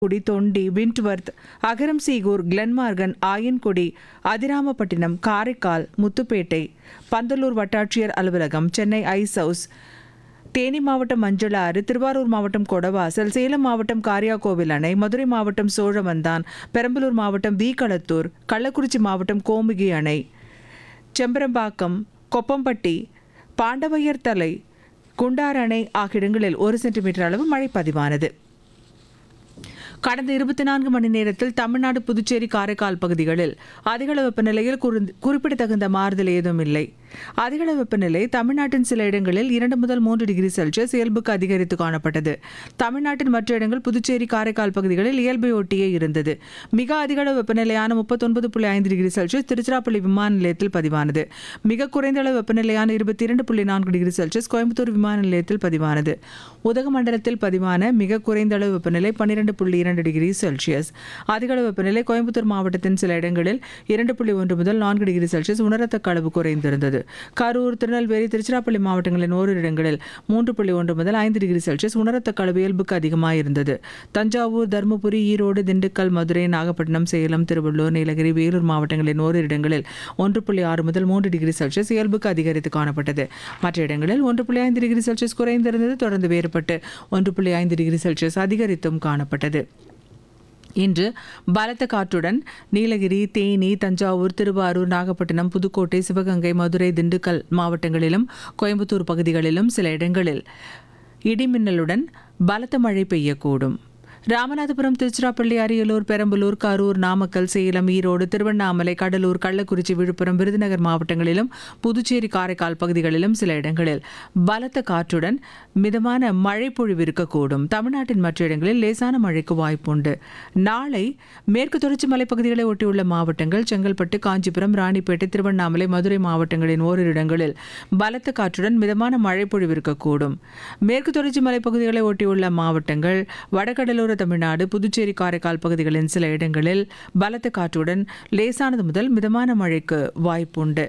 குடி தொண்டி விண்ட்வர்த் அகரம்சீகூர் கிளன்மார்கன் ஆயன்குடி அதிராமப்பட்டினம் காரைக்கால் முத்துப்பேட்டை பந்தலூர் வட்டாட்சியர் அலுவலகம் சென்னை ஐஸ் ஹவுஸ் தேனி மாவட்டம் மஞ்சளாறு திருவாரூர் மாவட்டம் கொடவாசல் சேலம் மாவட்டம் காரியாகோவில் அணை மதுரை மாவட்டம் சோழவந்தான் பெரம்பலூர் மாவட்டம் வீகளத்தூர் கள்ளக்குறிச்சி மாவட்டம் கோமுகி அணை செம்பரம்பாக்கம் கொப்பம்பட்டி பாண்டவையர் தலை குண்டார் அணை ஆகிய இடங்களில் ஒரு சென்டிமீட்டர் அளவு மழை பதிவானது கடந்த இருபத்தி நான்கு மணி நேரத்தில் தமிழ்நாடு புதுச்சேரி காரைக்கால் பகுதிகளில் அதிகளவு வெப்பநிலையில் குறி- குறிப்பிடத்தகுந்த மாறுதல் ஏதும் இல்லை அதிகளவு வெப்பநிலை தமிழ்நாட்டின் சில இடங்களில் இரண்டு முதல் மூன்று டிகிரி செல்சியஸ் இயல்புக்கு அதிகரித்து காணப்பட்டது தமிழ்நாட்டின் மற்ற இடங்கள் புதுச்சேரி காரைக்கால் பகுதிகளில் இயல்பை ஒட்டியே இருந்தது மிக அதிகளவு வெப்பநிலையான முப்பத்தொன்பது புள்ளி ஐந்து டிகிரி செல்சியஸ் திருச்சிராப்பள்ளி விமான நிலையத்தில் பதிவானது மிக குறைந்த அளவு வெப்பநிலையான இருபத்தி இரண்டு புள்ளி நான்கு டிகிரி செல்சியஸ் கோயம்புத்தூர் விமான நிலையத்தில் பதிவானது உதகமண்டலத்தில் பதிவான மிக குறைந்த அளவு வெப்பநிலை பன்னிரண்டு புள்ளி இரண்டு டிகிரி செல்சியஸ் அதிகளவு வெப்பநிலை கோயம்புத்தூர் மாவட்டத்தின் சில இடங்களில் இரண்டு புள்ளி ஒன்று முதல் நான்கு டிகிரி செல்சியஸ் உணரத்தக்க அளவு குறைந்திருந்தது கரூர் திருநெல்வேலி திருச்சிராப்பள்ளி மாவட்டங்களின் ஓரிரு இடங்களில் மூன்று புள்ளி ஒன்று முதல் ஐந்து டிகிரி செல்சியஸ் உணரத்தக்க அளவு இயல்புக்கு அதிகமாக இருந்தது தஞ்சாவூர் தருமபுரி ஈரோடு திண்டுக்கல் மதுரை நாகப்பட்டினம் சேலம் திருவள்ளூர் நீலகிரி வேலூர் மாவட்டங்களின் ஓரிரு இடங்களில் ஒன்று புள்ளி ஆறு முதல் மூன்று டிகிரி செல்சியஸ் இயல்புக்கு அதிகரித்து காணப்பட்டது மற்ற இடங்களில் ஒன்று புள்ளி ஐந்து டிகிரி செல்சியஸ் குறைந்திருந்தது தொடர்ந்து வேறுபட்டு ஒன்று புள்ளி ஐந்து டிகிரி செல்சியஸ் அதிகரித்தும் காணப்பட்டது இன்று பலத்த காற்றுடன் நீலகிரி தேனி தஞ்சாவூர் திருவாரூர் நாகப்பட்டினம் புதுக்கோட்டை சிவகங்கை மதுரை திண்டுக்கல் மாவட்டங்களிலும் கோயம்புத்தூர் பகுதிகளிலும் சில இடங்களில் இடிமின்னலுடன் பலத்த மழை பெய்யக்கூடும் ராமநாதபுரம் திருச்சிராப்பள்ளி அரியலூர் பெரம்பலூர் கரூர் நாமக்கல் சேலம் ஈரோடு திருவண்ணாமலை கடலூர் கள்ளக்குறிச்சி விழுப்புரம் விருதுநகர் மாவட்டங்களிலும் புதுச்சேரி காரைக்கால் பகுதிகளிலும் சில இடங்களில் பலத்த காற்றுடன் மிதமான மழை பொழிவு இருக்கக்கூடும் தமிழ்நாட்டின் மற்ற இடங்களில் லேசான மழைக்கு வாய்ப்புண்டு நாளை மேற்கு தொடர்ச்சி மலைப்பகுதிகளை ஒட்டியுள்ள மாவட்டங்கள் செங்கல்பட்டு காஞ்சிபுரம் ராணிப்பேட்டை திருவண்ணாமலை மதுரை மாவட்டங்களின் ஓரிரு இடங்களில் பலத்த காற்றுடன் மிதமான மழை பொழிவு இருக்கக்கூடும் மேற்கு தொடர்ச்சி மலைப்பகுதிகளை ஒட்டியுள்ள மாவட்டங்கள் வடகடலோர தமிழ்நாடு புதுச்சேரி காரைக்கால் பகுதிகளின் சில இடங்களில் பலத்த காற்றுடன் லேசானது முதல் மிதமான மழைக்கு வாய்ப்புண்டு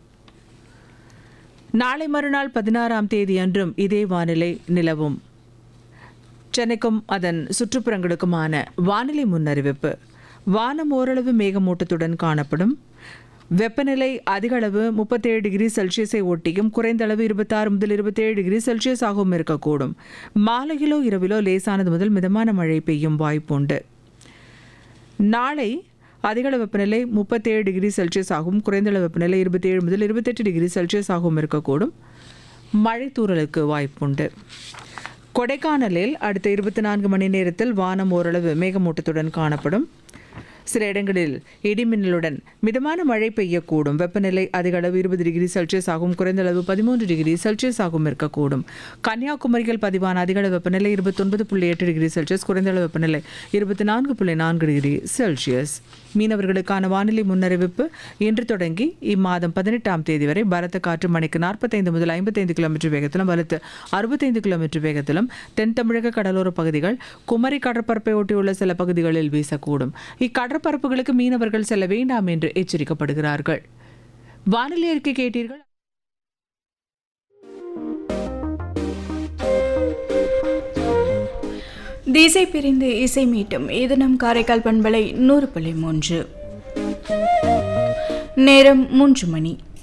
நாளை மறுநாள் பதினாறாம் தேதி அன்றும் இதே வானிலை நிலவும் சென்னைக்கும் அதன் சுற்றுப்புறங்களுக்குமான வானிலை முன்னறிவிப்பு வானம் ஓரளவு மேகமூட்டத்துடன் காணப்படும் வெப்பநிலை அதிகளவு முப்பத்தேழு டிகிரி செல்சியஸை ஒட்டியும் குறைந்த அளவு இருபத்தாறு முதல் இருபத்தேழு டிகிரி செல்சியஸ் ஆகவும் இருக்கக்கூடும் மாலையிலோ இரவிலோ லேசானது முதல் மிதமான மழை பெய்யும் வாய்ப்புண்டு நாளை அதிகளவு வெப்பநிலை முப்பத்தேழு டிகிரி செல்சியஸ் ஆகவும் குறைந்த அளவு வெப்பநிலை இருபத்தேழு முதல் இருபத்தெட்டு டிகிரி செல்சியஸ் ஆகவும் இருக்கக்கூடும் மழை தூறலுக்கு வாய்ப்புண்டு கொடைக்கானலில் அடுத்த இருபத்தி நான்கு மணி நேரத்தில் வானம் ஓரளவு மேகமூட்டத்துடன் காணப்படும் சில இடங்களில் இடிமின்னலுடன் மிதமான மழை பெய்யக்கூடும் வெப்பநிலை அதிக அளவு இருபது டிகிரி செல்சியஸ் ஆகும் குறைந்த அளவு பதிமூன்று டிகிரி செல்சியஸ் ஆகும் இருக்கக்கூடும் கன்னியாகுமரியில் பதிவான அதிக அளவு வெப்பநிலை இருபத்தொன்பது புள்ளி எட்டு டிகிரி செல்சியஸ் குறைந்த அளவு வெப்பநிலை இருபத்தி நான்கு புள்ளி நான்கு டிகிரி செல்சியஸ் மீனவர்களுக்கான வானிலை முன்னறிவிப்பு இன்று தொடங்கி இம்மாதம் பதினெட்டாம் தேதி வரை பலத்த காற்று மணிக்கு நாற்பத்தைந்து முதல் ஐம்பத்தைந்து கிலோமீட்டர் வேகத்திலும் வலுத்து அறுபத்தைந்து கிலோமீட்டர் வேகத்திலும் தென் தமிழக கடலோர பகுதிகள் குமரி கடற்பரப்பை ஒட்டியுள்ள சில பகுதிகளில் வீசக்கூடும் இக்கடற்பரப்புகளுக்கு மீனவர்கள் செல்ல வேண்டாம் என்று எச்சரிக்கப்படுகிறார்கள் வானிலை அறிக்கை கேட்டீர்கள் திசை பிரிந்து இசை மீட்டும் இது நம் காரைக்கால் பண்பலை நூறு புள்ளி மூன்று நேரம் மூன்று மணி